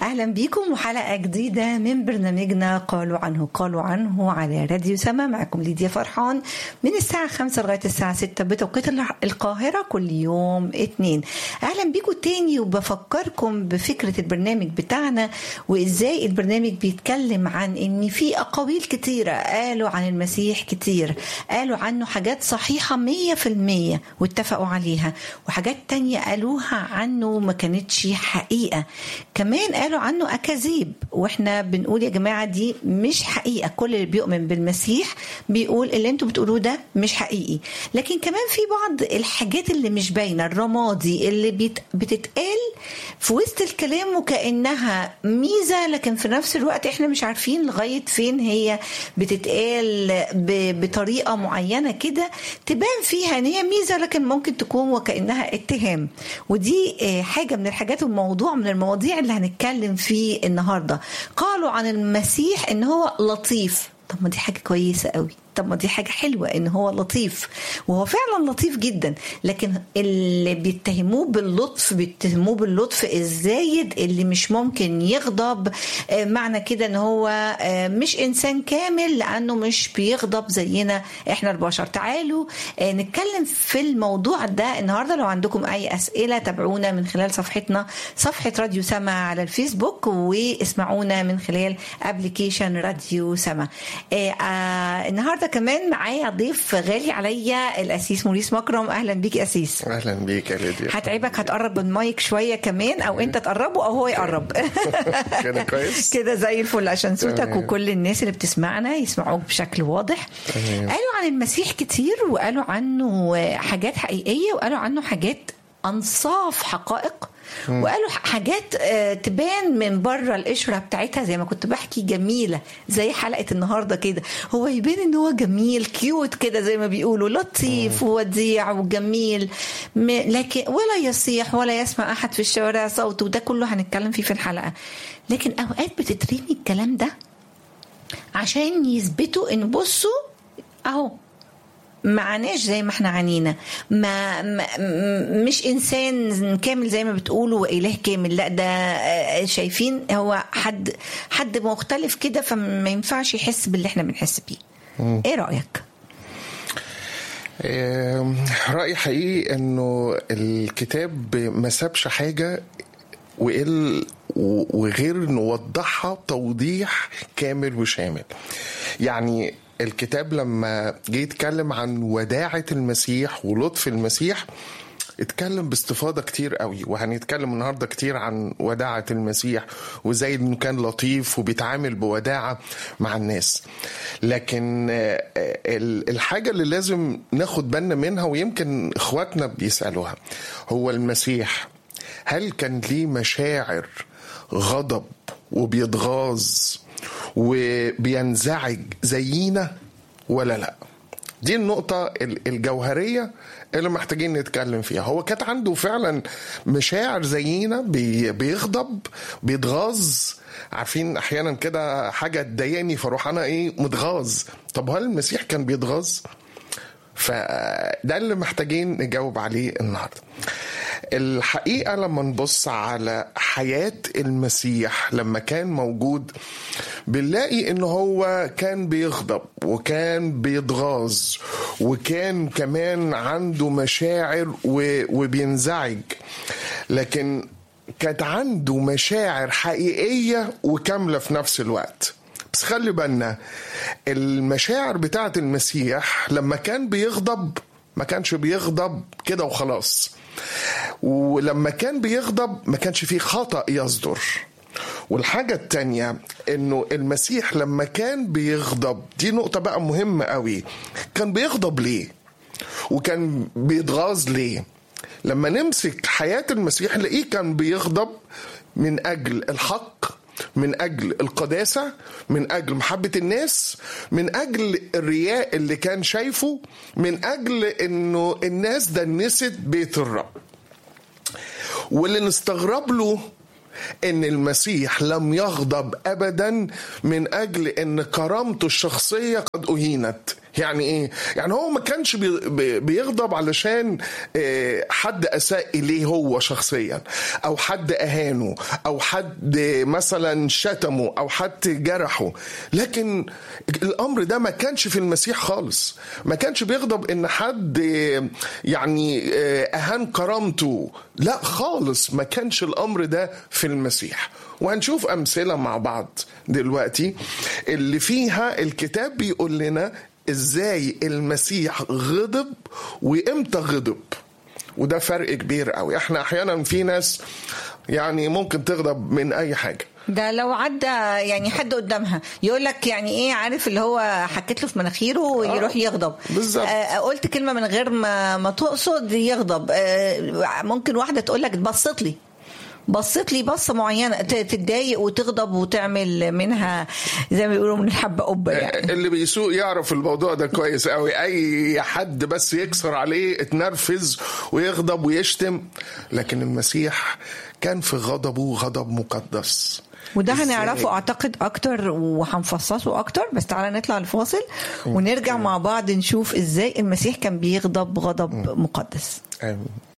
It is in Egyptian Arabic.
اهلا بيكم وحلقه جديده من برنامجنا قالوا عنه قالوا عنه على راديو سما معكم ليديا فرحان من الساعه 5 لغايه الساعه 6 بتوقيت القاهره كل يوم اثنين اهلا بيكم تاني وبفكركم بفكره البرنامج بتاعنا وازاي البرنامج بيتكلم عن ان في اقاويل كتيره قالوا عن المسيح كتير قالوا عنه حاجات صحيحه 100% واتفقوا عليها وحاجات تانية قالوها عنه ما كانتش حقيقه كمان قالوا عنه اكاذيب واحنا بنقول يا جماعه دي مش حقيقه كل اللي بيؤمن بالمسيح بيقول اللي انتوا بتقولوه ده مش حقيقي لكن كمان في بعض الحاجات اللي مش باينه الرمادي اللي بيت بتتقال في وسط الكلام وكانها ميزه لكن في نفس الوقت احنا مش عارفين لغايه فين هي بتتقال بطريقه معينه كده تبان فيها ان هي ميزه لكن ممكن تكون وكانها اتهام ودي حاجه من الحاجات وموضوع من المواضيع اللي هنتكلم فيه النهارده قالوا عن المسيح ان هو لطيف طب ما دي حاجه كويسه قوي طب ما دي حاجه حلوه ان هو لطيف وهو فعلا لطيف جدا لكن اللي بيتهموه باللطف بيتهموه باللطف الزايد اللي مش ممكن يغضب معنى كده ان هو مش انسان كامل لانه مش بيغضب زينا احنا البشر تعالوا نتكلم في الموضوع ده النهارده لو عندكم اي اسئله تابعونا من خلال صفحتنا صفحه راديو سما على الفيسبوك واسمعونا من خلال ابلكيشن راديو سما النهارده كمان معايا ضيف غالي عليا الاسيس موريس مكرم اهلا بيك يا اسيس اهلا بيك يا ليديا هتعبك هتقرب المايك شويه كمان او انت تقربه او هو يقرب كده كويس كده زي الفل عشان صوتك وكل الناس اللي بتسمعنا يسمعوك بشكل واضح قالوا عن المسيح كتير وقالوا عنه حاجات حقيقيه وقالوا عنه حاجات انصاف حقائق وقالوا حاجات تبان من بره القشره بتاعتها زي ما كنت بحكي جميله زي حلقه النهارده كده هو يبان ان هو جميل كيوت كده زي ما بيقولوا لطيف ووديع وجميل لكن ولا يصيح ولا يسمع احد في الشوارع صوته وده كله هنتكلم فيه في الحلقه لكن اوقات بتترمي الكلام ده عشان يثبتوا ان بصوا اهو معناش زي ما احنا عانينا ما, ما مش انسان كامل زي ما بتقولوا واله كامل لا ده شايفين هو حد حد مختلف كده فما ينفعش يحس باللي احنا بنحس بيه ايه رايك رايي حقيقي انه الكتاب ما سابش حاجه وقل وغير نوضحها توضيح كامل وشامل يعني الكتاب لما جه يتكلم عن وداعة المسيح ولطف المسيح اتكلم باستفاضة كتير قوي وهنتكلم النهاردة كتير عن وداعة المسيح وازاي انه كان لطيف وبيتعامل بوداعة مع الناس لكن الحاجة اللي لازم ناخد بالنا منها ويمكن اخواتنا بيسألوها هو المسيح هل كان ليه مشاعر غضب وبيتغاظ وبينزعج زينا ولا لا دي النقطة الجوهرية اللي محتاجين نتكلم فيها هو كانت عنده فعلا مشاعر زينا بيغضب بيتغاظ عارفين احيانا كده حاجة تضايقني فاروح انا ايه متغاظ طب هل المسيح كان بيتغاظ فده اللي محتاجين نجاوب عليه النهارده الحقيقة لما نبص على حياة المسيح لما كان موجود بنلاقي ان هو كان بيغضب وكان بيتغاظ وكان كمان عنده مشاعر وبينزعج لكن كانت عنده مشاعر حقيقية وكاملة في نفس الوقت بس خلي بالنا المشاعر بتاعت المسيح لما كان بيغضب ما كانش بيغضب كده وخلاص ولما كان بيغضب ما كانش فيه خطأ يصدر والحاجة التانية انه المسيح لما كان بيغضب دي نقطة بقى مهمة قوي كان بيغضب ليه وكان بيتغاظ ليه لما نمسك حياة المسيح نلاقيه كان بيغضب من أجل الحق من أجل القداسة من أجل محبة الناس من أجل الرياء اللي كان شايفه من أجل أنه الناس دنست بيت الرب واللي نستغرب له ان المسيح لم يغضب ابدا من اجل ان كرامته الشخصيه قد اهينت يعني ايه يعني هو ما كانش بي- بي- بيغضب علشان آه، حد اساء اليه هو شخصيا او حد اهانه او حد مثلا شتمه او حد جرحه لكن الامر ده ما كانش في المسيح خالص ما كانش بيغضب ان حد آه، يعني آه، اهان كرامته لا خالص ما كانش الامر ده في المسيح وهنشوف امثله مع بعض دلوقتي اللي فيها الكتاب بيقول لنا ازاي المسيح غضب وامتى غضب وده فرق كبير قوي احنا احيانا في ناس يعني ممكن تغضب من اي حاجه ده لو عدى يعني حد قدامها يقول لك يعني ايه عارف اللي هو حكيت له في مناخيره ويروح يغضب بالظبط. آه قلت كلمه من غير ما ما تقصد يغضب آه ممكن واحده تقول لك بصت لي بصت لي بصه معينه ت- تتضايق وتغضب وتعمل منها زي ما بيقولوا من الحبه قبه يعني اللي بيسوق يعرف الموضوع ده كويس قوي اي حد بس يكسر عليه اتنرفز ويغضب ويشتم لكن المسيح كان في غضبه غضب مقدس وده إزاي؟ هنعرفه اعتقد اكتر وهنفصصه اكتر بس تعالى نطلع الفاصل ونرجع مع بعض نشوف ازاي المسيح كان بيغضب غضب مقدس آمين